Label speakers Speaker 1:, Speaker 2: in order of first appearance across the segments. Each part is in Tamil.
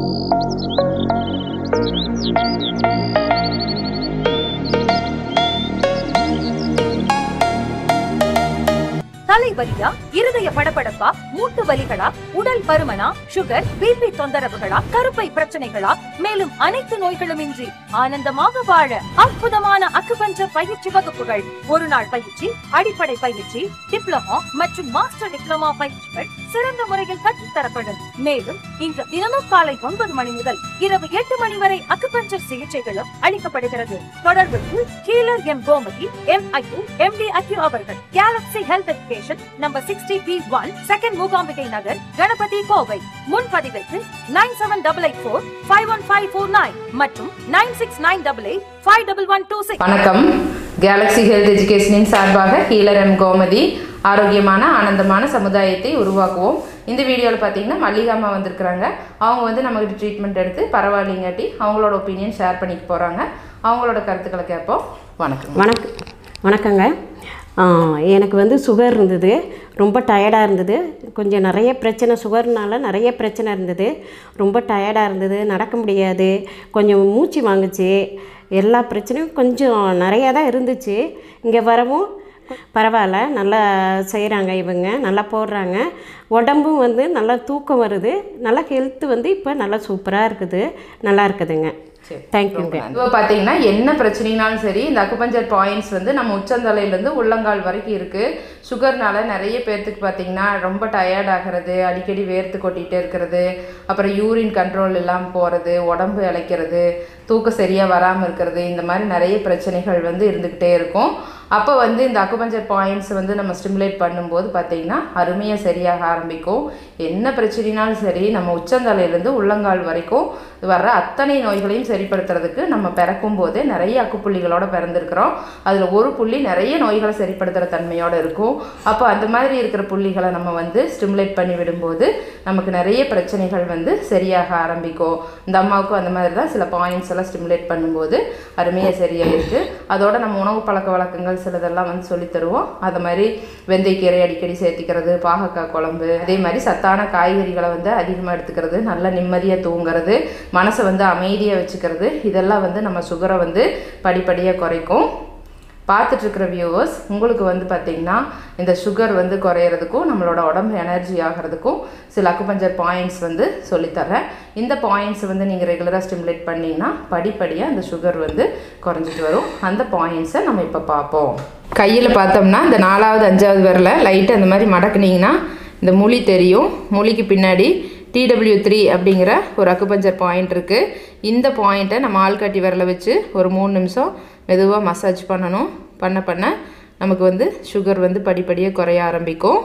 Speaker 1: தலைவலியா இருதய படபடப்பா மூட்டு வலிகளா உடல் பருமனா சுகர் பிபி தொந்தரவுகளா கருப்பை பிரச்சனைகளா மேலும் அனைத்து நோய்களும் இன்றி ஆனந்தமாக வாழ அற்புதமான அக்குபஞ்சர் பயிற்சி வகுப்புகள் ஒரு நாள் பயிற்சி அடிப்படை பயிற்சி டிப்ளமோ மற்றும் மாஸ்டர் டிப்ளமோ பயிற்சிகள் சிறந்த முறையில் கற்றுத்தரப்படும் மேலும் இன்று தினமும் காலை ஒன்பது மணி முதல் இரவு எட்டு மணி வரை அக்குபஞ்சர் சிகிச்சைகளும் அளிக்கப்படுகிறது தொடர்புக்கு கீழர் எம் கோமதி எம் ஐயு எம் டி அக்யூ அவர்கள் Galaxy Health Education number sixty B one second Mookambigai Nagar Ganapathy Kovai முன்பதிவிற்கு nine seven double eight four five one five four nine மற்றும் nine six nine double eight five double one two six
Speaker 2: வணக்கம் கேலக்ஸி ஹெல்த் எஜுகேஷனின் சார்பாக ஹீலர் எம் கோமதி ஆரோக்கியமான ஆனந்தமான சமுதாயத்தை உருவாக்குவோம் இந்த வீடியோவில் பார்த்தீங்கன்னா மல்லிகாமா வந்திருக்கிறாங்க அவங்க வந்து நம்மகிட்ட ட்ரீட்மெண்ட் எடுத்து பரவாயில்லைங்காட்டி அவங்களோட ஒப்பீனியன் ஷேர் பண்ணிக்க போகிறாங்க அவங்களோட கருத்துக்களை கேட்போம் வணக்கம்
Speaker 3: வணக்கம் வணக்கங்க ஆ, எனக்கு வந்து சுகர் இருந்தது ரொம்ப டயர்டாக இருந்தது கொஞ்சம் நிறைய பிரச்சனை சுகர்னால நிறைய பிரச்சனை இருந்தது ரொம்ப டயர்டாக இருந்தது நடக்க முடியாது கொஞ்சம் மூச்சு வாங்குச்சு எல்லா பிரச்சனையும் கொஞ்சம் நிறையா தான் இருந்துச்சு இங்கே வரவும் பரவாயில்ல நல்லா செய்கிறாங்க இவங்க நல்லா போடுறாங்க உடம்பும் வந்து நல்லா தூக்கம் வருது நல்லா ஹெல்த்து வந்து இப்போ நல்லா சூப்பராக இருக்குது நல்லா இருக்குதுங்க
Speaker 2: சரி.
Speaker 3: தேங்க்யூங்க
Speaker 2: இப்போ பார்த்தீங்கன்னா என்ன பிரச்சனைனாலும் சரி இந்த அக்குபஞ்சர் பாயிண்ட்ஸ் வந்து நம்ம உச்சந்தலையிலேருந்து உள்ளங்கால் வரைக்கும் இருக்குது சுகர்னால நிறைய பேர்த்துக்கு பார்த்தீங்கன்னா ரொம்ப டயர்ட் ஆகிறது அடிக்கடி வேர்த்து கொட்டிகிட்டே இருக்கிறது அப்புறம் யூரின் கண்ட்ரோல் இல்லாமல் போகிறது உடம்பு இளைக்கிறது தூக்கம் சரியாக வராமல் இருக்கிறது இந்த மாதிரி நிறைய பிரச்சனைகள் வந்து இருந்துக்கிட்டே இருக்கும் அப்போ வந்து இந்த அக்குபஞ்சர் பாயிண்ட்ஸ் வந்து நம்ம ஸ்டிமுலேட் பண்ணும்போது பார்த்தீங்கன்னா அருமையாக சரியாக ஆரம்பிக்கும் என்ன பிரச்சனைனாலும் சரி நம்ம உச்சந்தலையிலேருந்து உள்ளங்கால் வரைக்கும் வர்ற அத்தனை நோய்களையும் சரிப்படுத்துறதுக்கு நம்ம பிறக்கும் போதே நிறைய அக்குப்புள்ளிகளோட பிறந்திருக்கிறோம் அதில் ஒரு புள்ளி நிறைய நோய்களை சரிப்படுத்துகிற தன்மையோட இருக்கும் அப்போ அந்த மாதிரி இருக்கிற புள்ளிகளை நம்ம வந்து ஸ்டிமுலேட் பண்ணி விடும்போது நமக்கு நிறைய பிரச்சனைகள் வந்து சரியாக ஆரம்பிக்கும் இந்த அம்மாவுக்கும் அந்த மாதிரி தான் சில பாயிண்ட்ஸ் எல்லாம் ஸ்டிமுலேட் பண்ணும்போது அருமையாக சரியாயிருக்கு அதோட நம்ம உணவு பழக்க வழக்கங்கள் சிலதெல்லாம் வந்து சொல்லித் தருவோம் அது மாதிரி வெந்தயக்கீரை அடிக்கடி சேர்த்திக்கிறது பாகக்காய் குழம்பு அதே மாதிரி சத்தான காய்கறிகளை வந்து அதிகமாக எடுத்துக்கிறது நல்லா நிம்மதியாக தூங்குறது மனசை வந்து அமைதியாக வச்சுக்கிறது இதெல்லாம் வந்து நம்ம சுகரை வந்து படிப்படியாக குறைக்கும் பார்த்துட்டு இருக்கிற வியூவர்ஸ் உங்களுக்கு வந்து பார்த்திங்கன்னா இந்த சுகர் வந்து குறையிறதுக்கும் நம்மளோட உடம்பு எனர்ஜி ஆகிறதுக்கும் சில அக்குபஞ்சர் பாயிண்ட்ஸ் வந்து சொல்லித்தரேன் இந்த பாயிண்ட்ஸ் வந்து நீங்கள் ரெகுலராக ஸ்டிமுலேட் பண்ணிங்கன்னா படிப்படியாக அந்த சுகர் வந்து குறைஞ்சிட்டு வரும் அந்த பாயிண்ட்ஸை நம்ம இப்போ பார்ப்போம் கையில் பார்த்தோம்னா இந்த நாலாவது அஞ்சாவது விரல லைட்டு அந்த மாதிரி மடக்குனீங்கன்னா இந்த முழி தெரியும் முழிக்கு பின்னாடி டிடபிள்யூ த்ரீ அப்படிங்கிற ஒரு அக்குபஞ்சர் பாயிண்ட் இருக்குது இந்த பாயிண்ட்டை நம்ம ஆள்காட்டி விரலை வச்சு ஒரு மூணு நிமிஷம் மெதுவாக மசாஜ் பண்ணணும் பண்ண பண்ண நமக்கு வந்து சுகர் வந்து படிப்படியாக குறைய ஆரம்பிக்கும்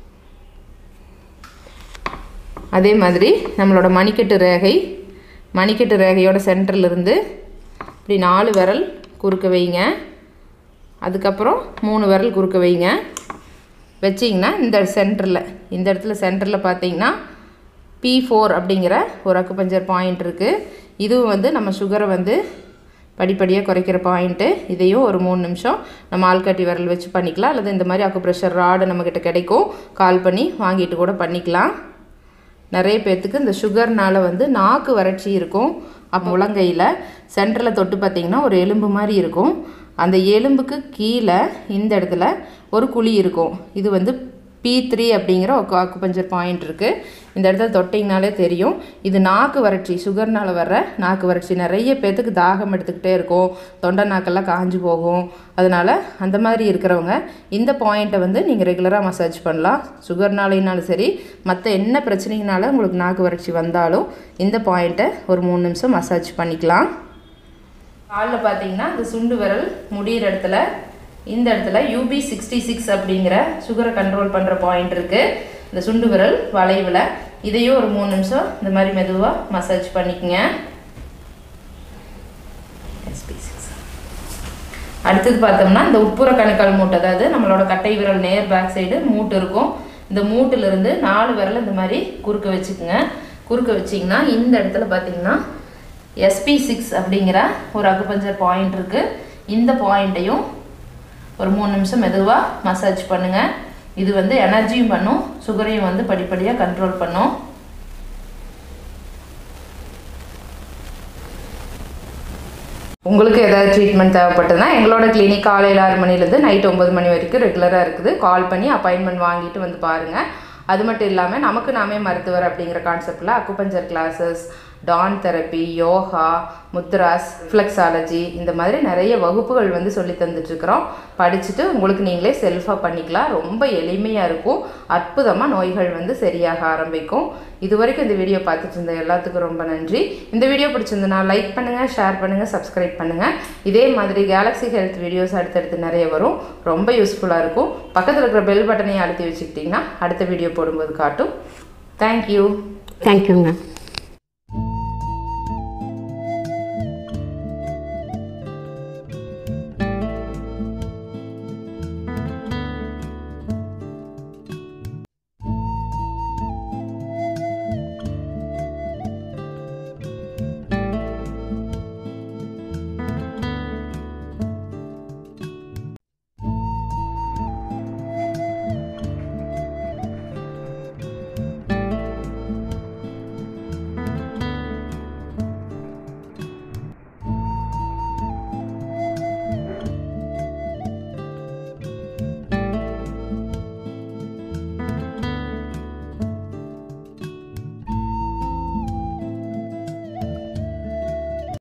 Speaker 2: அதே மாதிரி நம்மளோட மணிக்கட்டு ரேகை மணிக்கட்டு ரேகையோட சென்டர்ல இருந்து இப்படி நாலு விரல் குறுக்க வைங்க அதுக்கப்புறம் மூணு விரல் குறுக்க வைங்க வச்சிங்கன்னா இந்த சென்டரில் இந்த இடத்துல சென்டரில் பார்த்தீங்கன்னா பி ஃபோர் அப்படிங்கிற ஒரு அக்குபஞ்சர் பாயிண்ட் இருக்குது இதுவும் வந்து நம்ம சுகரை வந்து படிப்படியாக குறைக்கிற பாயிண்ட்டு இதையும் ஒரு மூணு நிமிஷம் நம்ம ஆள்காட்டி விரல் வச்சு பண்ணிக்கலாம் அல்லது இந்த மாதிரி அக்குப்ரெஷர் ராடு நம்மக்கிட்ட கிடைக்கும் கால் பண்ணி வாங்கிட்டு கூட பண்ணிக்கலாம் நிறைய பேர்த்துக்கு இந்த சுகர்னால வந்து நாக்கு வறட்சி இருக்கும் அப்போ முழங்கையில் சென்டரில் தொட்டு பார்த்தீங்கன்னா ஒரு எலும்பு மாதிரி இருக்கும் அந்த எலும்புக்கு கீழே இந்த இடத்துல ஒரு குழி இருக்கும் இது வந்து பி த்ரீ அப்படிங்கிற ஒரு அக்குபஞ்சர் பாயிண்ட் இருக்குது இந்த இடத்துல தொட்டிங்கனாலே தெரியும் இது நாக்கு வறட்சி சுகர்னால வர்ற நாக்கு வறட்சி நிறைய பேர்த்துக்கு தாகம் எடுத்துக்கிட்டே இருக்கும் தொண்டை நாக்கெல்லாம் காஞ்சு போகும் அதனால் அந்த மாதிரி இருக்கிறவங்க இந்த பாயிண்ட்டை வந்து நீங்கள் ரெகுலராக மசாஜ் பண்ணலாம் சுகர்னாலைனாலும் சரி மற்ற என்ன பிரச்சனைனால உங்களுக்கு நாக்கு வறட்சி வந்தாலும் இந்த பாயிண்ட்டை ஒரு மூணு நிமிஷம் மசாஜ் பண்ணிக்கலாம் காலில் பார்த்தீங்கன்னா இந்த சுண்டு விரல் முடிகிற இடத்துல இந்த இடத்துல யூபி சிக்ஸ்டி சிக்ஸ் அப்படிங்கிற சுகரை கண்ட்ரோல் பண்ணுற பாயிண்ட் இருக்குது இந்த சுண்டு விரல் வளைவில் இதையும் ஒரு மூணு நிமிஷம் இந்த மாதிரி மெதுவாக மசாஜ் பண்ணிக்கங்க அடுத்தது பார்த்தோம்னா இந்த உட்புற கணுக்கால் மூட்டு அதாவது நம்மளோட கட்டை விரல் நேர் பேக் சைடு மூட்டு இருக்கும் இந்த மூட்டிலிருந்து நாலு விரல் இந்த மாதிரி குறுக்க வச்சுக்குங்க குறுக்க வச்சிங்கன்னா இந்த இடத்துல பார்த்தீங்கன்னா எஸ்பி சிக்ஸ் அப்படிங்கிற ஒரு அக்குபஞ்சர் பாயிண்ட் இருக்குது இந்த பாயிண்ட்டையும் ஒரு மூணு நிமிஷம் மெதுவாக மசாஜ் பண்ணுங்கள் இது வந்து எனர்ஜியும் பண்ணும் சுகரையும் வந்து படிப்படியாக கண்ட்ரோல் பண்ணும் உங்களுக்கு ஏதாவது ட்ரீட்மெண்ட் தேவைப்பட்டதுன்னா எங்களோட கிளினிக் காலையில் ஆறு மணிலேருந்து நைட் ஒம்பது மணி வரைக்கும் ரெகுலராக இருக்குது கால் பண்ணி அப்பாயின்மெண்ட் வாங்கிட்டு வந்து பாருங்கள் அது மட்டும் இல்லாமல் நமக்கு நாமே மருத்துவர் அப்படிங்கிற கான்செப்டில் அக்குபஞ்சர் கிளாஸஸ் டான் தெரப்பி யோகா முத்ராஸ் ஃப்ளெக்ஸாலஜி இந்த மாதிரி நிறைய வகுப்புகள் வந்து சொல்லி தந்துட்டுருக்குறோம் படிச்சுட்டு உங்களுக்கு நீங்களே செல்ஃபாக பண்ணிக்கலாம் ரொம்ப எளிமையாக இருக்கும் அற்புதமாக நோய்கள் வந்து சரியாக ஆரம்பிக்கும் இது வரைக்கும் இந்த வீடியோ பார்த்துட்டு இருந்த எல்லாத்துக்கும் ரொம்ப நன்றி இந்த வீடியோ பிடிச்சிருந்தனா லைக் பண்ணுங்கள் ஷேர் பண்ணுங்கள் சப்ஸ்கிரைப் பண்ணுங்கள் இதே மாதிரி கேலக்ஸி ஹெல்த் வீடியோஸ் அடுத்தடுத்து நிறைய வரும் ரொம்ப யூஸ்ஃபுல்லாக இருக்கும் பக்கத்தில் இருக்கிற பெல் பட்டனையும் அழுத்தி வச்சுக்கிட்டிங்கன்னா அடுத்த வீடியோ போடும்போது காட்டும் தேங்க்யூ
Speaker 3: தேங்க்யூங்க